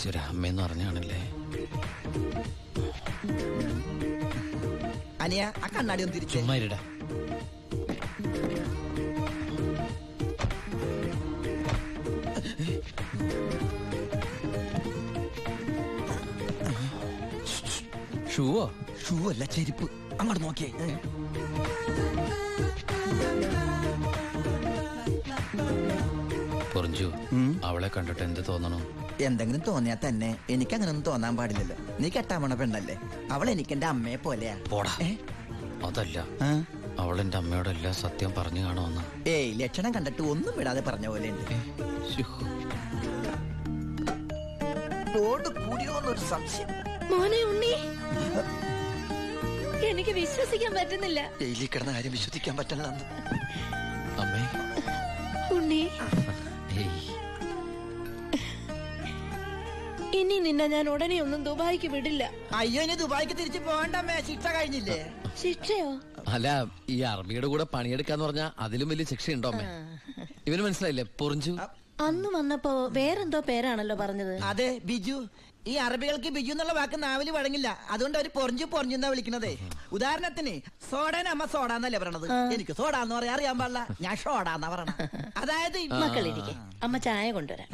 ഈശ്വര അമ്മയെന്ന് പറഞ്ഞാണല്ലേ അനിയ ആ കണ്ണാടി ഒന്ന് തിരിച്ചേ ചുമ്മാ ഇരിടാ ഷൂവോ ഷൂ അല്ല ചെരുപ്പ് അങ്ങോട്ട് നോക്കിയേ പൊറിഞ്ചു അവളെ കണ്ടിട്ട് എന്ത് തോന്നണു എന്തെങ്കിലും തോന്നിയാ തന്നെ എനിക്ക് അങ്ങനൊന്നും തോന്നാൻ പാടില്ലല്ലോ നീ കെട്ടാമണ പെണ്ണല്ലേ അവൾ എനിക്ക് എന്റെ അമ്മയെ പോലെയാ പോടാ ഏ? അതല്ല ആ? അവൾ എന്റെ അമ്മയോട് എല്ലാം സത്യം പറഞ്ഞു കാണുമെന്ന് ഏയ് ലക്ഷണം കണ്ടിട്ട് ഒന്നും വിടാതെ പറഞ്ഞ പോലെ ഉണ്ട് ശ്ശോ. ലോഡ് കൂടിയോന്നൊരു സംശയം മോനെ ഉണ്ണി എനിക്ക് വിശ്വസിക്കാൻ പറ്റുന്നില്ല ജയിലിൽ കിടന്ന കാര്യം വിശ്വസിക്കാൻ പറ്റില്ല അമ്മേ ഉണ്ണി ഏയ് ഇനി നിന്നെ ഞാൻ ഉടനെ ഒന്നും ദുബായിക്ക് വിടില്ല അയ്യോ ഇനി ദുബായിക്ക് തിരിച്ചു പോകണ്ടമ്മേ ശിക്ഷ കഴിഞ്ഞില്ലേ ശിക്ഷയോ അല്ല ഈ അറബിയുടെ കൂടെ പണിയെടുക്കാന്ന് പറഞ്ഞാ അതിലും വലിയ ശിക്ഷയുണ്ടോ അമ്മേ ഇവന് മനസ്സിലായില്ലേ പൊറിഞ്ചു അന്ന് വന്നപ്പോ വേറെന്തോ പേരാണല്ലോ പറഞ്ഞത് അതെ ബിജു ഈ അറബികൾക്ക് ബിജു എന്നുള്ള വാക്ക് നാവില് വഴങ്ങില്ല അതുകൊണ്ട് അവര് പൊറിഞ്ചു പൊറിഞ്ഞു എന്നാ വിളിക്കണതേ ഉദാഹരണത്തിന് സോഡേനെ അമ്മ സോഡ എന്നല്ലേ പറയണത് എനിക്ക് സോഡ എന്ന് പറയാൻ അറിയാൻ പാടില്ല ഞാൻ ഷോഡ എന്നാ പറയണ അതായത് ഈ- മക്കളിരിക്കെ അമ്മ ചായ കൊണ്ടുവരാം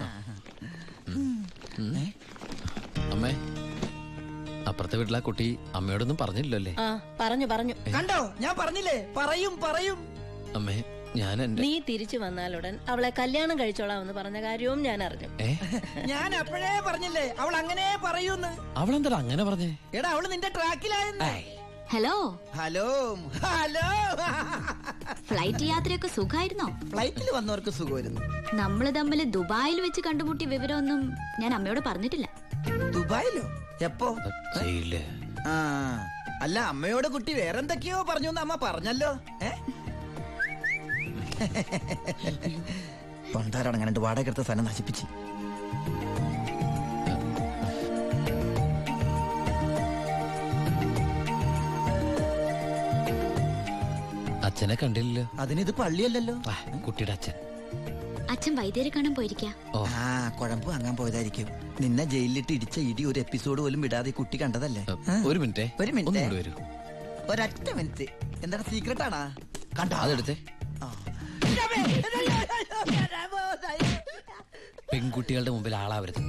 അമ്മേ അപ്പുറത്തെ വീട്ടിലെ ആ കുട്ടി അമ്മയോടൊന്നും പറഞ്ഞില്ലല്ലേ ആ പറഞ്ഞു പറഞ്ഞു കണ്ടോ ഞാൻ പറഞ്ഞില്ലേ പറയും പറയും അമ്മേ ഞാൻ എന്റെ നീ തിരിച്ചു വന്നാലുടൻ അവളെ കല്യാണം കഴിച്ചോളാമെന്ന് പറഞ്ഞ കാര്യവും ഞാൻ അറിഞ്ഞു ഏ ഞാൻ അപ്പോഴേ പറഞ്ഞില്ലേ അവൾ അങ്ങനെ പറയൂന്ന് അവളെന്താ അങ്ങനെ പറഞ്ഞേ എടാ അവള് നിന്റെ ട്രാക്കിലായെന്ന് ഹലോ ഹലോ ഹലോ ഫ്ലൈറ്റ് യാത്രയൊക്കെ സുഖമായിരുന്നോ ഫ്ലൈറ്റിൽ വന്നവർക്ക് സുഖമായിരുന്നു നമ്മള് തമ്മിൽ ദുബായിൽ വെച്ച് കണ്ടുമുട്ടിയ വിവരമൊന്നും ഞാൻ അമ്മയോട് പറഞ്ഞിട്ടില്ല ദുബായിലോ എപ്പോ ചെയ്യില്ലേ ആ അല്ല അമ്മയോട് കുട്ടി വേറെന്തൊക്കെയോ പറഞ്ഞു എന്ന് അമ്മ പറഞ്ഞല്ലോ ഏ പണ്ടാരടങ്ങാണ്ട് വാടക എടുത്ത സ്ഥലം നശിപ്പിച്ച് അച്ഛനെ കണ്ടില്ലല്ലോ അതിനിത് പള്ളിയല്ലല്ലോ ആ, കുട്ടിയുടെ അച്ഛൻ അച്ഛൻ വൈദ്യരെ കാണാൻ പോയിരിക്കാ ഓ ആ കുഴമ്പ് വാങ്ങാൻ പോയതായിരിക്കും നിന്നെ ജയിലിലിട്ട് ഇടിച്ച ഇടി ഒരു എപ്പിസോഡ് പോലും വിടാതെ ഈ കുട്ടി കണ്ടതല്ലേ ഏ, ഒരു മിനിറ്റേ ഒരു മിനിറ്റ്. ഒന്നും കൂടി വരൂ ഒരൊറ്റ മിനിറ്റ് എന്താണ് സീക്രട്ട് ആണാ കണ്ടോ അതെടുത്തേ ആ. പെൺകുട്ടികളുടെ മുമ്പിൽ ആളാവരുത്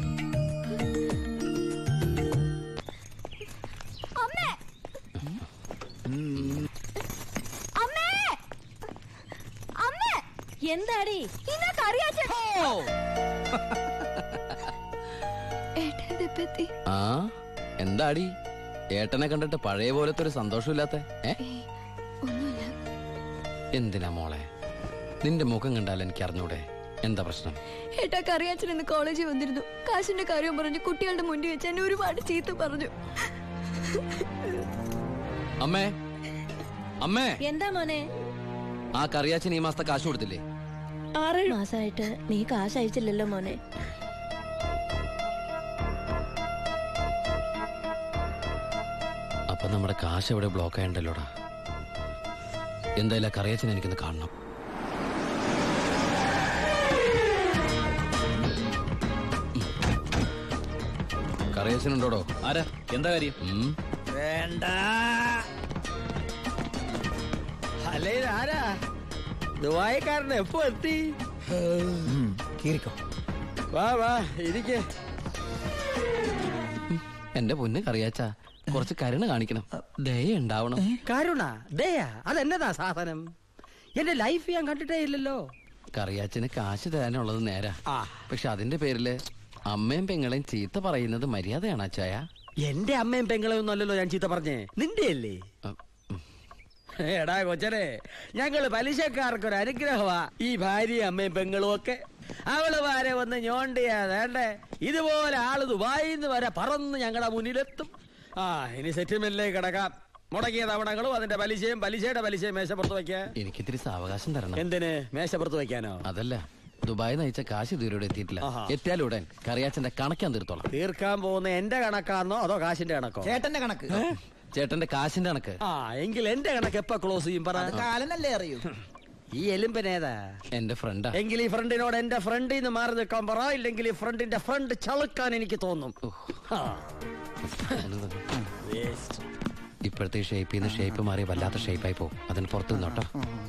എന്താടി ആ എന്താടി ഏട്ടനെ കണ്ടിട്ട് പഴയ പോലത്തെ ഒരു സന്തോഷമില്ലാത്ത ഏ എന്തിനാ മോളെ നിന്റെ മുഖം കണ്ടാൽ എനിക്ക് അറിഞ്ഞൂടെ എന്താ പ്രശ്നം ഏട്ടാ കറിയാച്ചൻ ഇന്ന് കോളേജിൽ വന്നിരുന്നു കാശിന്റെ കാര്യം പറഞ്ഞു കുട്ടികളുടെ മുന്നിൽ വെച്ച് എന്നെ ഒരുപാട് ചീത്ത പറഞ്ഞു അമ്മേ അമ്മേ എന്താ മോനെ ആ കറിയാച്ചൻ ഈ മാസത്തെ കാശ് കൊടുത്തില്ലേ ആറേഴ് മാസമായിട്ട് നീ കാശ് അയച്ചില്ലല്ലോ മോനെ അപ്പൊ നമ്മുടെ കാശ് എവിടെ ബ്ലോക്ക് ആയണ്ടല്ലോടാ എന്തായാലും ആ കറിയാച്ചൻ എനിക്കൊന്ന് കാണണം കറിയാച്ചനുണ്ടോടോ ആരാ എന്താ കാര്യം ഉം വേണ്ട അല്ലേ ആരാ ദുബായിക്കാരൻ എപ്പോ എത്തി കീറിക്കോ വാ വാ ഇരിക്കേ എന്റെ പൊന്ന് കറിയാച്ച കുറച്ച് കരുണ കാണിക്കണം ദയ ഉണ്ടാവണം കരുണ ദയാ അതെന്നതാ സാധനം എന്റെ ലൈഫ് ഞാൻ കണ്ടിട്ടേ ഇല്ലല്ലോ കറിയാച്ചന് കാശ് തരാനുള്ളത് നേരാ ആ പക്ഷെ അതിന്റെ പേരില് അമ്മയും പെങ്ങളെയും ചീത്ത പറയുന്നത് മര്യാദയാണ് അച്ചായ എന്റെ അമ്മയും പെങ്ങളെയും ഒന്നും അല്ലല്ലോ ഞാൻ ചീത്ത പറഞ്ഞേ നിന്റെ അല്ലേ ഉം, ഉം. എടാ കൊച്ചനെ ഞങ്ങള് പലിശക്കാർക്കൊരു അനുഗ്രഹമാ ഈ ഭാര്യയും അമ്മയും പെങ്ങളും ഒക്കെ അവള് വരെ വന്ന് ഞോണ്ടിയാ വേണ്ടേ ഇതുപോലെ ആള് ദുബായിന്ന് വരെ പറന്ന് ഞങ്ങളുടെ മുന്നിലെത്തും ആ ഇനി സെറ്റിൽമെന്റിലേക്ക് കിടക്കാം മുടക്കിയ തവണകളും അതിന്റെ പലിശയും പലിശയുടെ പലിശയും മേശപ്പുറത്ത് വെക്കാൻ എനിക്കിത്തിരി സാവകാശം തരണം എന്തിന് മേശപ്പുറത്ത് വെക്കാനോ അതല്ല ദുബായ് നയിച്ച കാശ് ഇതുവരെ എത്തിയിട്ടില്ല ആഹാ. എത്തിയാലുടൻ കറിയാച്ചന്റെ കണക്കാൻ തീർത്തോളാം തീർക്കാൻ പോകുന്ന എന്റെ കണക്കാന്നോ അതോ കാശിന്റെ കണക്കോ ചേട്ടന്റെ കണക്ക് ചേട്ടന്റെ കാശിന്റെ കണക്ക് ആ എങ്കിൽ എന്റെ കണക്ക് എപ്പോ ക്ലോസ് ചെയ്യും പറ അത് കാലനല്ലേ അറിയൂ ഈ എലുമ്പനേതാ എന്റെ ഫ്രണ്ടാ എങ്കിൽ ഈ ഫ്രണ്ടിനോട് എന്റെ ഫ്രണ്ടിൽ നിന്ന് മാറി നിൽക്കാൻ പറ ഇല്ലെങ്കിൽ ഈ ഫ്രണ്ടിന്റെ ഫ്രണ്ട് ചളുക്കാൻ എനിക്ക് തോന്നും ആ. ഇപ്പോഴത്തെ ഷേപ്പിൽ നിന്ന് ഷേപ്പ് മാറി വല്ലാത്ത ഷേപ്പായി പോകും അതിന് പുറത്ത് നിന്നോട്ടോ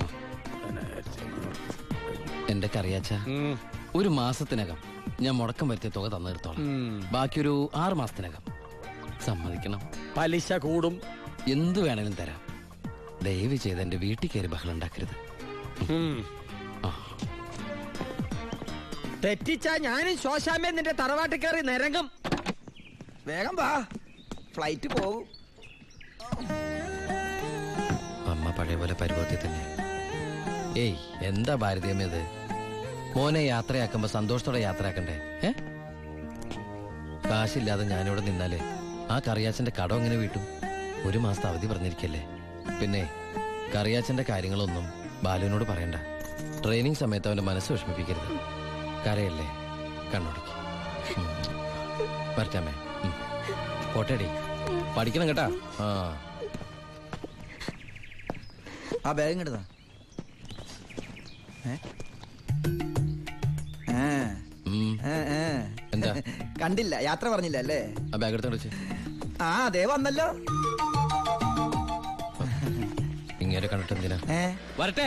എന്റെ കറിയാച്ച ഉം. ഒരു മാസത്തിനകം ഞാൻ മുടക്കം വരുത്തിയ തുക തന്നു തീർത്തോളാം ഉം. ബാക്കിയൊരു ആറ് മാസത്തിനകം സമ്മതിക്കണം പലിശ കൂടും എന്ത് വേണേലും തരാം ദയവ് ചെയ്ത് എന്റെ വീട്ടിൽ കയറി ബഹളം ഉണ്ടാക്കരുത് ഉം. ആ. തെറ്റിച്ചാ ഞാനും ശോശാമ്മ നിന്റെ തറവാട്ടിൽ കയറി നിരങ്ങും വേഗം വാ ഫ്ലൈറ്റ് പോകും അമ്മ പഴയ പോലെ പരുവത്തിൽ തന്നെ ഏയ് എന്താ ഭാരതീയമ്മ ഇത് മോനെ യാത്രയാക്കുമ്പോ സന്തോഷത്തോടെ യാത്രയാക്കണ്ടേ ഏ കാശില്ലാതെ ഞാനിവിടെ നിന്നാലേ ആ കറിയാച്ചന്റെ കടം എങ്ങനെ വീട്ടും ഒരു മാസത്തെ അവധി പറഞ്ഞിരിക്കല്ലേ പിന്നെ കറിയാച്ചന്റെ കാര്യങ്ങളൊന്നും ബാലുവിനോട് പറയണ്ട ട്രെയിനിങ് സമയത്ത് അവന്റെ മനസ്സ് വിഷമിപ്പിക്കരുത് കരയല്ലേ കണ്ണോടിക്ക് ഉം. വരട്ടാമേ ഉം. പോട്ടേടി പഠിക്കണം കേട്ടാ ആ ആ ബാഗ് ഇങ്ങോട്ടാ ഉം. എന്താ? കണ്ടില്ല യാത്ര പറഞ്ഞില്ല അല്ലേ ആ ബാഗ് എടുത്തോണ്ട് വെച്ച് ആ അതേ വന്നല്ലോ ഇങ്ങനെ കണ്ടിട്ട് എന്തിനാ ഏ വരട്ടെ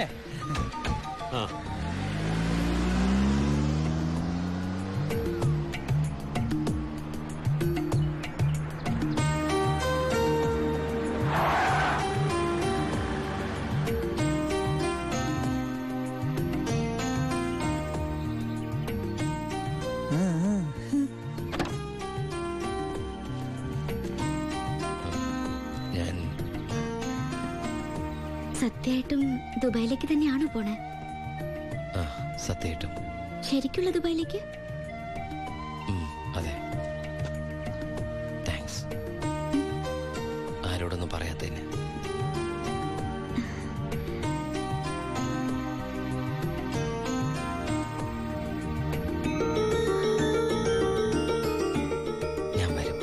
ഞാൻ സത്യമായിട്ടും ദുബായിലേക്ക് തന്നെയാണോ പോണേ ആ സത്യമായിട്ടും ശരിക്കുള്ള ദുബായിലേക്ക് ഉം, അതെ താങ്ക്സ് ആരോടൊന്നും പറയാത്തതിന് ഞാൻ വരും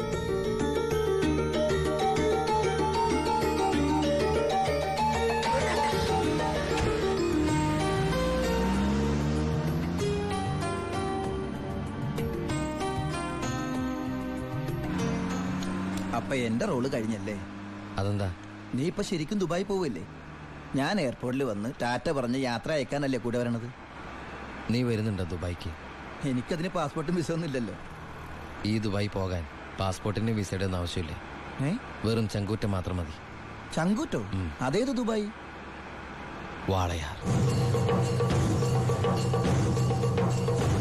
അപ്പൊ എന്റെ റോള് കഴിഞ്ഞല്ലേ അതെന്താ നീ ഇപ്പൊ ശരിക്കും ദുബായി പോവല്ലേ ഞാൻ എയർപോർട്ടിൽ വന്ന് ടാറ്റ പറഞ്ഞ് യാത്ര അയക്കാനല്ലേ കൂടെ വരണത് നീ വരുന്നുണ്ടോ ദുബായിക്ക് എനിക്കതിന് പാസ്പോർട്ടും വിസ ഒന്നും ഇല്ലല്ലോ ഈ ദുബായി പോകാൻ പാസ്പോർട്ടിന്റെ വിസയുടെ ഒന്നും ആവശ്യമില്ലേ ഏ വെറും ചങ്കൂറ്റം മാത്രം മതി ചങ്കൂറ്റോ ഉം. അതേത് ദുബായി വാളയാർ